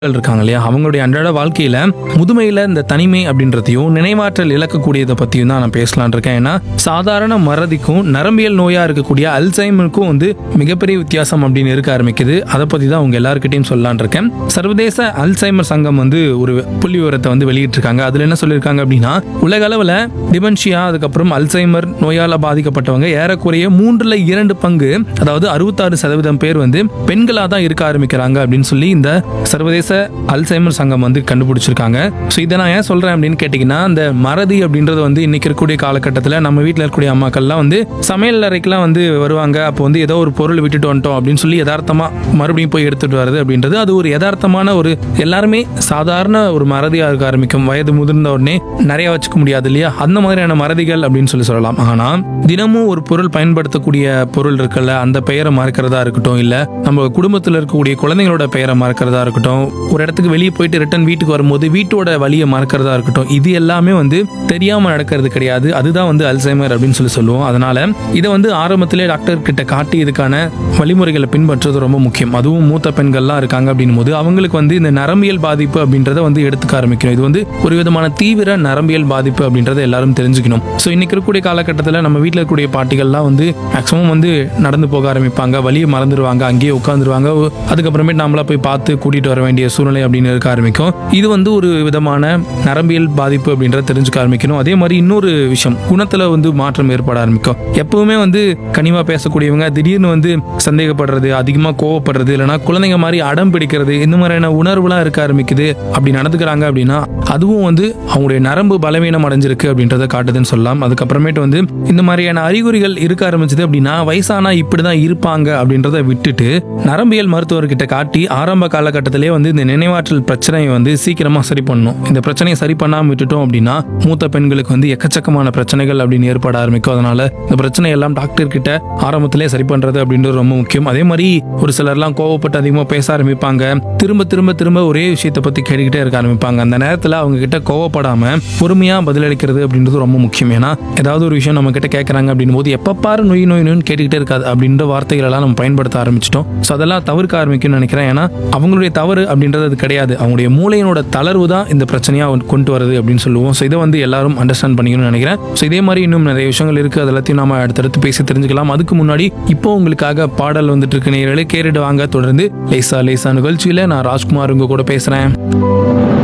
இருக்காங்க இல்லையா அவங்களுடைய அன்றாட வாழ்க்கையில முதுமையில இந்த தனிமை அப்படின்றதையும் நினைவாற்றல் இழக்கக்கூடியதை பத்தியும் தான் நான் பேசலாம்னு இருக்கேன் ஏன்னா சாதாரண மறதிக்கும் நரம்பியல் நோயா இருக்கக்கூடிய அல்சைமருக்கும் வந்து மிகப்பெரிய வித்தியாசம் அப்படின்னு இருக்க ஆரம்பிக்குது அதை பத்தி தான் உங்க எல்லாருக்கிட்டையும் சொல்லலாம்னு இருக்கேன் சர்வதேச அல்சைமர் சங்கம் வந்து ஒரு புள்ளி விவரத்தை வந்து வெளியிட்டிருக்காங்க அதுல என்ன சொல்லியிருக்காங்க அப்படின்னா உலக அளவுல டிமென்ஷியா அதுக்கப்புறம் அல்சைமர் நோயால பாதிக்கப்பட்டவங்க ஏறக்குறைய மூன்றுல இரண்டு பங்கு அதாவது அறுபத்தாறு சதவீதம் பேர் வந்து பெண்களா தான் இருக்க ஆரம்பிக்கிறாங்க அப்படின்னு சொல்லி இந்த சர்வதேச அல்சைமர் சங்கம் வந்து கண்டுபிடிச்சிருக்காங்க ஸோ இதை நான் ஏன் சொல்றேன் அப்படின்னு கேட்டிங்கன்னா இந்த மறதி அப்படின்றது வந்து இன்னைக்கு இருக்கக்கூடிய காலகட்டத்தில் நம்ம வீட்டில் இருக்கக்கூடிய அம்மாக்கள்லாம் வந்து சமையல் அறைக்கெல்லாம் வந்து வருவாங்க அப்போ வந்து ஏதோ ஒரு பொருள் விட்டுட்டு வந்துட்டோம் அப்படின்னு சொல்லி யதார்த்தமா மறுபடியும் போய் எடுத்துட்டு வர்றது அப்படின்றது அது ஒரு யதார்த்தமான ஒரு எல்லாருமே சாதாரண ஒரு மறதியா இருக்க ஆரம்பிக்கும் வயது முதிர்ந்த உடனே நிறைய வச்சுக்க முடியாது இல்லையா அந்த மாதிரியான மறதிகள் அப்படின்னு சொல்லி சொல்லலாம் ஆனா தினமும் ஒரு பொருள் பயன்படுத்தக்கூடிய பொருள் இருக்குல்ல அந்த பெயரை மறக்கிறதா இருக்கட்டும் இல்ல நம்ம குடும்பத்தில் இருக்கக்கூடிய குழந்தைங்களோட பெயரை மறக்கிறதா இருக்கட்டும் ஒரு இடத்துக்கு வெளியே போயிட்டு ரிட்டர்ன் வீட்டுக்கு வரும்போது வீட்டோட வழியை மறக்கிறதா இருக்கட்டும் இது எல்லாமே வந்து தெரியாம நடக்கிறது கிடையாது அதுதான் வந்து அல்சைமர் அப்படின்னு சொல்லி சொல்லுவோம் அதனால இதை வந்து ஆரம்பத்திலே டாக்டர் கிட்ட காட்டி இதுக்கான வழிமுறைகளை பின்பற்றுறது ரொம்ப முக்கியம் அதுவும் மூத்த பெண்கள்லாம் இருக்காங்க அப்படின்னும் போது அவங்களுக்கு வந்து இந்த நரம்பியல் பாதிப்பு அப்படின்றத வந்து எடுத்துக்க ஆரம்பிக்கணும் இது வந்து ஒரு விதமான தீவிர நரம்பியல் பாதிப்பு அப்படின்றத எல்லாரும் தெரிஞ்சுக்கணும் ஸோ இன்னைக்கு இருக்கக்கூடிய காலகட்டத்தில் நம்ம வீட்டில் இருக்கக்கூடிய பாட்டிகள்லாம் வந்து மேக்ஸிமம் வந்து நடந்து போக ஆரம்பிப்பாங்க வழியை மறந்துடுவாங்க அங்கேயே உட்காந்துருவாங்க அதுக்கப்புறமேட்டு நம்மளா போய் பார்த்து கூட்டிட்டு வர வேண்டிய சூழ்நிலை அப்படின்னு இருக்க ஆரம்பிக்கும் இது வந்து ஒரு விதமான நரம்பியல் பாதிப்பு அப்படின்றத தெரிஞ்சுக்க ஆரம்பிக்கணும் அதே மாதிரி இன்னொரு விஷயம் குணத்துல வந்து மாற்றம் ஏற்பட ஆரம்பிக்கும் எப்பவுமே வந்து கனிவா பேசக்கூடியவங்க திடீர்னு வந்து சந்தேகப்படுறது அதிகமா கோவப்படுறது இல்லைன்னா குழந்தைங்க மாதிரி அடம் பிடிக்கிறது இந்த மாதிரியான உணர்வுலாம் இருக்க ஆரம்பிக்குது அப்படி நடந்துக்கிறாங்க அப்படின்னா அதுவும் வந்து அவங்களுடைய நரம்பு பலவீனம் அடைஞ்சிருக்கு அப்படின்றத காட்டுதுன்னு சொல்லலாம் அதுக்கப்புறமேட்டு வந்து இந்த மாதிரியான அறிகுறிகள் இருக்க ஆரம்பிச்சது அப்படின்னா வயசானா இப்படிதான் இருப்பாங்க அப்படின்றத விட்டுட்டு நரம்பியல் மருத்துவர்கிட்ட காட்டி ஆரம்ப காலகட்டத்திலே வந்து இந்த நினைவாற்றல் பிரச்சனையை வந்து சீக்கிரமா சரி பண்ணணும் இந்த பிரச்சனையை சரி பண்ணாம விட்டுட்டோம் அப்படின்னா மூத்த பெண்களுக்கு வந்து எக்கச்சக்கமான பிரச்சனைகள் அப்படின்னு ஏற்பட ஆரம்பிக்கும் அதனால இந்த பிரச்சனை எல்லாம் டாக்டர் கிட்ட ஆரம்பத்திலே சரி பண்றது அப்படின்றது ரொம்ப முக்கியம் அதே மாதிரி ஒரு சிலர்லாம் கோவப்பட்டு அதிகமாக பேச ஆரம்பிப்பாங்க திரும்ப திரும்ப திரும்ப ஒரே விஷயத்தை பத்தி கேட்டுக்கிட்டே இருக்க ஆரம்பிப்பாங்க அந்த நேரத்தில் அவங்க கிட்ட கோவப்படாம பொறுமையா பதிலளிக்கிறது அப்படின்றது ரொம்ப முக்கியம் ஏன்னா ஏதாவது ஒரு விஷயம் நம்ம கிட்ட கேட்கறாங்க அப்படின்னும் போது எப்ப பாரு நொய் நொய் நொய்னு கேட்டுக்கிட்டே இருக்காது அப்படின்ற வார்த்தைகள் எல்லாம் நம்ம பயன்படுத்த ஆரம்பிச்சிட்டோம் ஸோ அதெல்லாம் தவிர்க்க ஆரம்பிக்கும்னு நினைக்கிறேன் ஏன்னா அவங்களுடைய தவறு அப்படின்றது அது கிடையாது அவங்களுடைய மூளையினோட தளர்வு தான் இந்த பிரச்சனையா கொண்டு வருது அப்படின்னு சொல்லுவோம் ஸோ இதை வந்து எல்லாரும் அண்டர்ஸ்டாண்ட் பண்ணிக்கணும்னு நினைக்கிறேன் ஸோ இதே மாதிரி இன்னும் நிறைய விஷயங்கள் இருக்கு அது எல்லாத்தையும் நாம அடுத்தடுத்து பேசி தெரிஞ்சுக்கலாம் அதுக்கு முன்னாடி இப்போ உங்களுக்காக பாடல் வந்துட்டு இருக்கு நேரலே கேட்டுட்டு வாங்க தொடர்ந்து லேசா லேசா நிகழ்ச்சியில நான் ராஜ்குமார் உங்க கூட பேசுறேன்